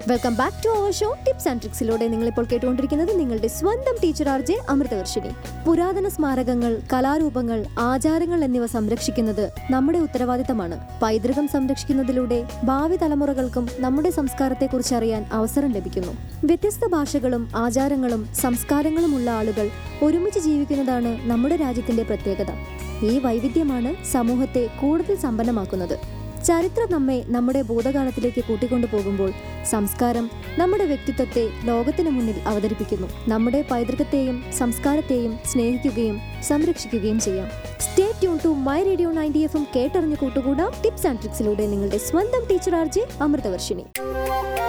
welcome back to our show tips and ട്രിക്സിലൂടെ നിങ്ങൾ ഇപ്പോൾ കേട്ടുകൊണ്ടിരിക്കുന്നത് നിങ്ങളുടെ സ്വന്തം ടീച്ചർ ആർ ജെ അമൃതവർഷിണി പുരാതന സ്മാരകങ്ങൾ കലാരൂപങ്ങൾ ആചാരങ്ങൾ എന്നിവ സംരക്ഷിക്കുന്നത് നമ്മുടെ ഉത്തരവാദിത്തമാണ് പൈതൃകം സംരക്ഷിക്കുന്നതിലൂടെ ഭാവി തലമുറകൾക്കും നമ്മുടെ സംസ്കാരത്തെക്കുറിച്ച് അറിയാൻ അവസരം ലഭിക്കുന്നു വ്യത്യസ്ത ഭാഷകളും ആചാരങ്ങളും സംസ്കാരങ്ങളുമുള്ള ആളുകൾ ഒരുമിച്ച് ജീവിക്കുന്നതാണ് നമ്മുടെ രാജ്യത്തിന്റെ പ്രത്യേകത ഈ വൈവിധ്യമാണ് സമൂഹത്തെ കൂടുതൽ സമ്പന്നമാക്കുന്നത് ചരിത്രം നമ്മെ നമ്മുടെ ഭൂതകാലത്തിലേക്ക് കൂട്ടിക്കൊണ്ടു പോകുമ്പോൾ സംസ്കാരം നമ്മുടെ വ്യക്തിത്വത്തെ ലോകത്തിന് മുന്നിൽ അവതരിപ്പിക്കുന്നു നമ്മുടെ പൈതൃകത്തെയും സംസ്കാരത്തെയും സ്നേഹിക്കുകയും സംരക്ഷിക്കുകയും ചെയ്യാം stay tune to my radio ninety എഫും കേട്ടറിഞ്ഞു കൂട്ടുകൂടാം ടിപ്സ് ആൻഡ് ട്രിക്സിലൂടെ നിങ്ങളുടെ സ്വന്തം ടീച്ചർ ആർ ജെ അമൃതവർഷിണി